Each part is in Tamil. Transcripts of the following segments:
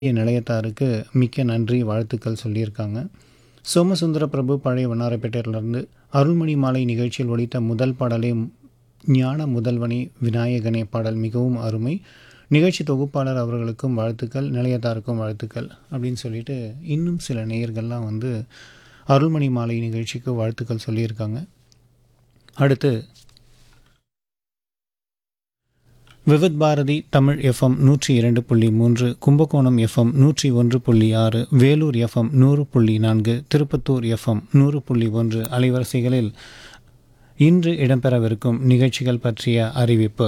நிலையத்தாருக்கு மிக்க நன்றி வாழ்த்துக்கள் சொல்லியிருக்காங்க சோமசுந்தர பிரபு பழைய வண்ணாரப்பேட்டையிலிருந்து அருள்மணி மாலை நிகழ்ச்சியில் ஒலித்த முதல் பாடலே ஞான முதல்வனே விநாயகனே பாடல் மிகவும் அருமை நிகழ்ச்சி தொகுப்பாளர் அவர்களுக்கும் வாழ்த்துக்கள் நிலையத்தாருக்கும் வாழ்த்துக்கள் அப்படின்னு சொல்லிட்டு இன்னும் சில நேயர்கள்லாம் வந்து அருள்மணி மாலை நிகழ்ச்சிக்கு வாழ்த்துக்கள் சொல்லியிருக்காங்க அடுத்து விவித் பாரதி தமிழ் எஃப்எம் நூற்றி இரண்டு புள்ளி மூன்று கும்பகோணம் எஃப்எம் நூற்றி ஒன்று புள்ளி ஆறு வேலூர் எஃப்எம் நூறு புள்ளி நான்கு திருப்பத்தூர் எஃப்எம் நூறு புள்ளி ஒன்று அலைவரிசைகளில் இன்று இடம்பெறவிருக்கும் நிகழ்ச்சிகள் பற்றிய அறிவிப்பு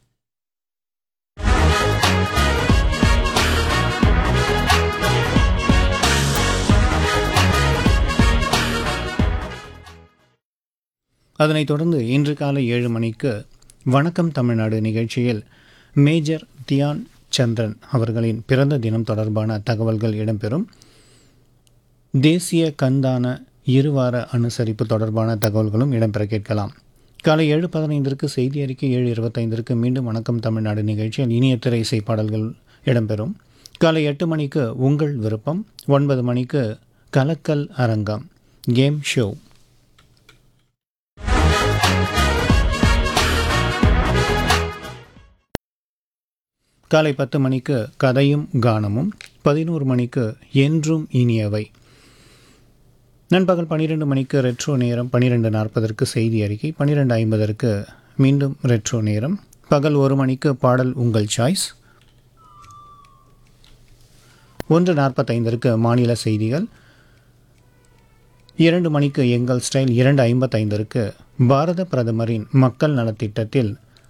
அதனைத் தொடர்ந்து இன்று காலை ஏழு மணிக்கு வணக்கம் தமிழ்நாடு நிகழ்ச்சியில் மேஜர் தியான் சந்திரன் அவர்களின் பிறந்த தினம் தொடர்பான தகவல்கள் இடம்பெறும் தேசிய கந்தான இருவார அனுசரிப்பு தொடர்பான தகவல்களும் இடம்பெற கேட்கலாம் காலை ஏழு பதினைந்திற்கு செய்தி அறிக்கை ஏழு இருபத்தைந்திற்கு மீண்டும் வணக்கம் தமிழ்நாடு நிகழ்ச்சியில் இனிய திரை இசை பாடல்கள் இடம்பெறும் காலை எட்டு மணிக்கு உங்கள் விருப்பம் ஒன்பது மணிக்கு கலக்கல் அரங்கம் கேம் ஷோ காலை பத்து மணிக்கு கதையும் கானமும் பதினோரு மணிக்கு என்றும் இனியவை நண்பகல் பன்னிரெண்டு மணிக்கு ரெட்ரோ நேரம் பன்னிரெண்டு நாற்பதற்கு செய்தி அறிக்கை பன்னிரெண்டு ஐம்பதற்கு மீண்டும் ரெட்ரோ நேரம் பகல் ஒரு மணிக்கு பாடல் உங்கள் சாய்ஸ் ஒன்று நாற்பத்தைந்திற்கு மாநில செய்திகள் இரண்டு மணிக்கு எங்கள் ஸ்டைல் இரண்டு ஐம்பத்தைந்திற்கு பாரத பிரதமரின் மக்கள் நலத்திட்டத்தில்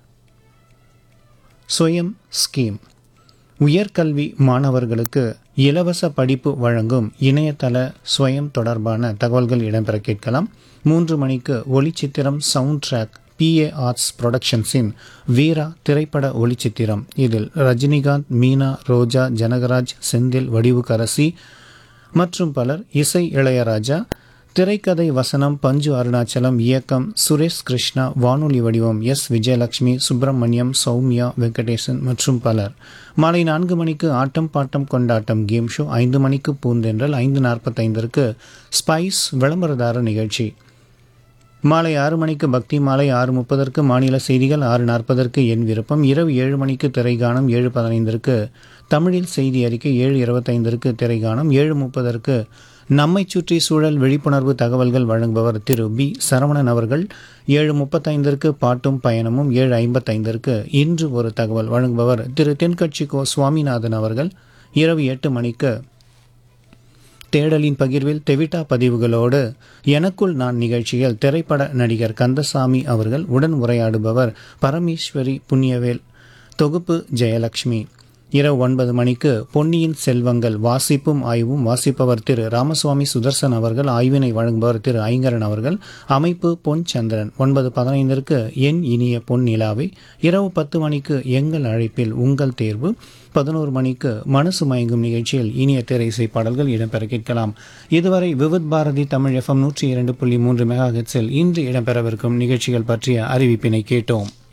சுயம் ஸ்கீம் உயர்கல்வி மாணவர்களுக்கு இலவச படிப்பு வழங்கும் இணையதள சுயம் தொடர்பான தகவல்கள் இடம்பெற கேட்கலாம் மூன்று மணிக்கு ஒளிச்சித்திரம் சவுண்ட் ட்ராக் பிஏ ஆர்ட்ஸ் புரொடக்ஷன்ஸின் வீரா திரைப்பட ஒளிச்சித்திரம் இதில் ரஜினிகாந்த் மீனா ரோஜா ஜனகராஜ் செந்தில் வடிவுக்கரசி மற்றும் பலர் இசை இளையராஜா திரைக்கதை வசனம் பஞ்சு அருணாச்சலம் இயக்கம் சுரேஷ் கிருஷ்ணா வானொலி வடிவம் எஸ் விஜயலட்சுமி சுப்பிரமணியம் சௌமியா வெங்கடேசன் மற்றும் பலர் மாலை நான்கு மணிக்கு ஆட்டம் பாட்டம் கொண்டாட்டம் கேம் ஷோ ஐந்து மணிக்கு பூந்தென்றல் ஐந்து நாற்பத்தைந்திற்கு ஸ்பைஸ் விளம்பரதார நிகழ்ச்சி மாலை ஆறு மணிக்கு பக்தி மாலை ஆறு முப்பதற்கு மாநில செய்திகள் ஆறு நாற்பதற்கு என் விருப்பம் இரவு ஏழு மணிக்கு திரைகானம் ஏழு பதினைந்திற்கு தமிழில் செய்தி அறிக்கை ஏழு இருபத்தைந்திற்கு திரைகானம் ஏழு முப்பதற்கு நம்மை சுற்றி சூழல் விழிப்புணர்வு தகவல்கள் வழங்குபவர் திரு பி சரவணன் அவர்கள் ஏழு முப்பத்தைந்திற்கு பாட்டும் பயணமும் ஏழு ஐம்பத்தைந்திற்கு இன்று ஒரு தகவல் வழங்குபவர் திரு தென்கட்சி கோ சுவாமிநாதன் அவர்கள் இரவு எட்டு மணிக்கு தேடலின் பகிர்வில் தெவிட்டா பதிவுகளோடு எனக்குள் நான் நிகழ்ச்சியில் திரைப்பட நடிகர் கந்தசாமி அவர்கள் உடன் உரையாடுபவர் பரமேஸ்வரி புண்ணியவேல் தொகுப்பு ஜெயலட்சுமி இரவு ஒன்பது மணிக்கு பொன்னியின் செல்வங்கள் வாசிப்பும் ஆய்வும் வாசிப்பவர் திரு ராமசுவாமி சுதர்சன் அவர்கள் ஆய்வினை வழங்குபவர் திரு ஐங்கரன் அவர்கள் அமைப்பு பொன் சந்திரன் ஒன்பது பதினைந்திற்கு என் இனிய பொன் நிலாவை இரவு பத்து மணிக்கு எங்கள் அழைப்பில் உங்கள் தேர்வு பதினோரு மணிக்கு மனசு மயங்கும் நிகழ்ச்சியில் இனிய திரை இசை பாடல்கள் இடம்பெற கேட்கலாம் இதுவரை விவித் பாரதி தமிழ் எஃப்எம் நூற்றி இரண்டு புள்ளி மூன்று மெகா ஹெட்ஸில் இன்று இடம்பெறவிருக்கும் நிகழ்ச்சிகள் பற்றிய அறிவிப்பினை கேட்டோம்